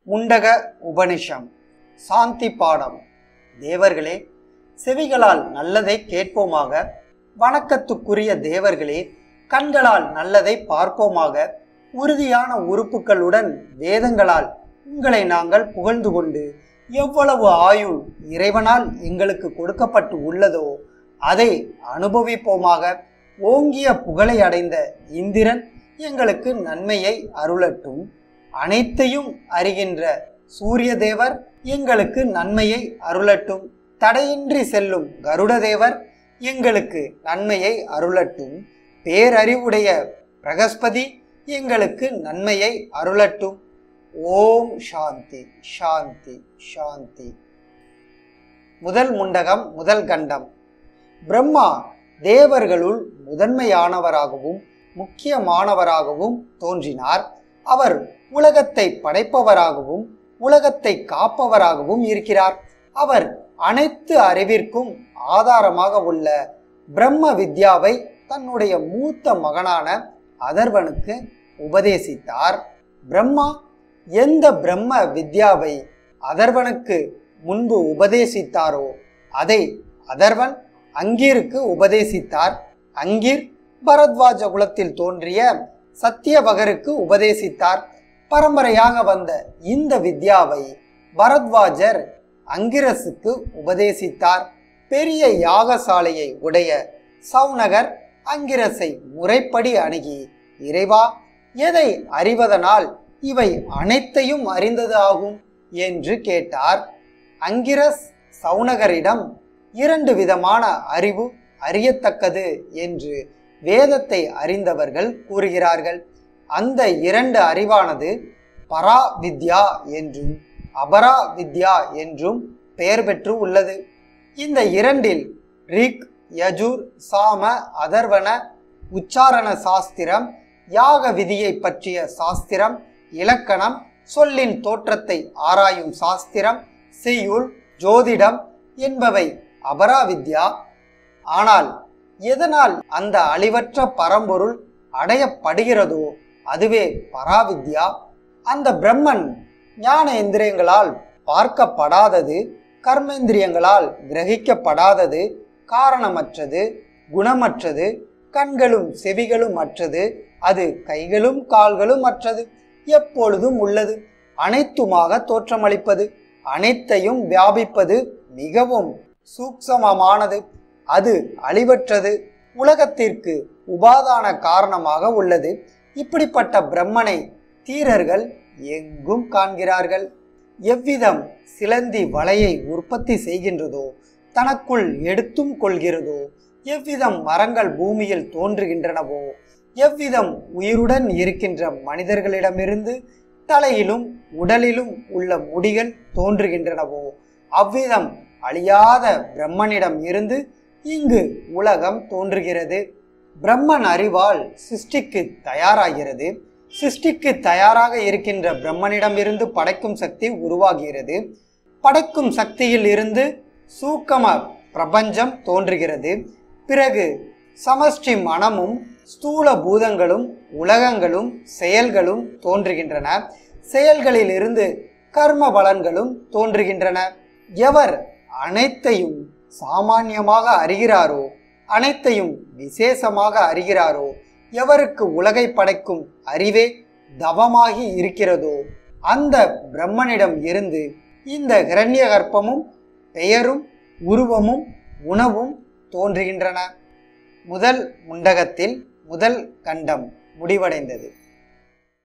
முண்டக உபனிஷம் சாந்தி பாடம் தேவர்களே செவிகளால் நல்லதை கேட்போமாக வணக்கத்துக்குரிய தேவர்களே கண்களால் நல்லதை பார்ப்போமாக உறுதியான உறுப்புகளுடன் வேதங்களால் உங்களை நாங்கள் புகழ்ந்து கொண்டு எவ்வளவு ஆயுள் இறைவனால் எங்களுக்கு கொடுக்கப்பட்டு உள்ளதோ அதை அனுபவிப்போமாக ஓங்கிய புகழை அடைந்த இந்திரன் எங்களுக்கு நன்மையை அருளட்டும் அனைத்தையும் அறிகின்ற சூரிய தேவர் எங்களுக்கு நன்மையை அருளட்டும் தடையின்றி செல்லும் கருடதேவர் எங்களுக்கு நன்மையை அருளட்டும் பேரறிவுடைய பிரகஸ்பதி எங்களுக்கு நன்மையை அருளட்டும் ஓம் சாந்தி சாந்தி சாந்தி முதல் முண்டகம் முதல் கண்டம் பிரம்மா தேவர்களுள் முதன்மையானவராகவும் முக்கியமானவராகவும் தோன்றினார் அவர் உலகத்தை படைப்பவராகவும் உலகத்தை காப்பவராகவும் இருக்கிறார் அவர் அனைத்து அறிவிற்கும் ஆதாரமாக உள்ள பிரம்ம வித்யாவை தன்னுடைய மூத்த மகனான அதர்வனுக்கு உபதேசித்தார் பிரம்மா எந்த பிரம்ம வித்யாவை அதர்வனுக்கு முன்பு உபதேசித்தாரோ அதை அதர்வன் அங்கீருக்கு உபதேசித்தார் அங்கீர் பரத்வாஜ குலத்தில் தோன்றிய சத்தியவகருக்கு உபதேசித்தார் பரம்பரையாக வந்த இந்த வித்யாவை பரத்வாஜர் அங்கிரசுக்கு உபதேசித்தார் பெரிய யாகசாலையை உடைய சவுனகர் அங்கிரசை முறைப்படி அணுகி இறைவா எதை அறிவதனால் இவை அனைத்தையும் அறிந்தது ஆகும் என்று கேட்டார் அங்கிரஸ் சவுனகரிடம் இரண்டு விதமான அறிவு அறியத்தக்கது என்று வேதத்தை அறிந்தவர்கள் கூறுகிறார்கள் அந்த இரண்டு அறிவானது பரா வித்யா என்றும் அபரா வித்யா என்றும் பெயர் பெற்று உள்ளது இந்த இரண்டில் ரிக் யஜூர் சாம அதர்வன உச்சாரண சாஸ்திரம் யாக விதியை பற்றிய சாஸ்திரம் இலக்கணம் சொல்லின் தோற்றத்தை ஆராயும் சாஸ்திரம் செய்யுள் ஜோதிடம் என்பவை அபராவித்யா ஆனால் எதனால் அந்த அழிவற்ற பரம்பொருள் அடையப்படுகிறதோ அதுவே பராவித்யா அந்த பிரம்மன் ஞான இந்திரியங்களால் பார்க்கப்படாதது கர்மேந்திரியங்களால் கிரகிக்கப்படாதது காரணமற்றது குணமற்றது கண்களும் செவிகளும் அற்றது அது கைகளும் கால்களும் அற்றது எப்பொழுதும் உள்ளது அனைத்துமாக தோற்றமளிப்பது அனைத்தையும் வியாபிப்பது மிகவும் சூக்சமமானது அது அழிவற்றது உலகத்திற்கு உபாதான காரணமாக உள்ளது இப்படிப்பட்ட பிரம்மனை தீரர்கள் எங்கும் காண்கிறார்கள் எவ்விதம் சிலந்தி வலையை உற்பத்தி செய்கின்றதோ தனக்குள் எடுத்தும் கொள்கிறதோ எவ்விதம் மரங்கள் பூமியில் தோன்றுகின்றனவோ எவ்விதம் உயிருடன் இருக்கின்ற மனிதர்களிடமிருந்து தலையிலும் உடலிலும் உள்ள முடிகள் தோன்றுகின்றனவோ அவ்விதம் அழியாத பிரம்மனிடம் இருந்து இங்கு உலகம் தோன்றுகிறது பிரம்மன் அறிவால் சிருஷ்டிக்கு தயாராகிறது சிருஷ்டிக்கு தயாராக இருக்கின்ற பிரம்மனிடமிருந்து படைக்கும் சக்தி உருவாகிறது படைக்கும் சக்தியில் இருந்து சூக்கம பிரபஞ்சம் தோன்றுகிறது பிறகு சமஷ்டி மனமும் ஸ்தூல பூதங்களும் உலகங்களும் செயல்களும் தோன்றுகின்றன செயல்களில் இருந்து கர்ம பலன்களும் தோன்றுகின்றன எவர் அனைத்தையும் சாமான்யமாக அறிகிறாரோ அனைத்தையும் விசேஷமாக அறிகிறாரோ எவருக்கு உலகை படைக்கும் அறிவே தவமாகி இருக்கிறதோ அந்த பிரம்மனிடம் இருந்து இந்த இரண்ய கற்பமும் பெயரும் உருவமும் உணவும் தோன்றுகின்றன முதல் முண்டகத்தில் முதல் கண்டம் முடிவடைந்தது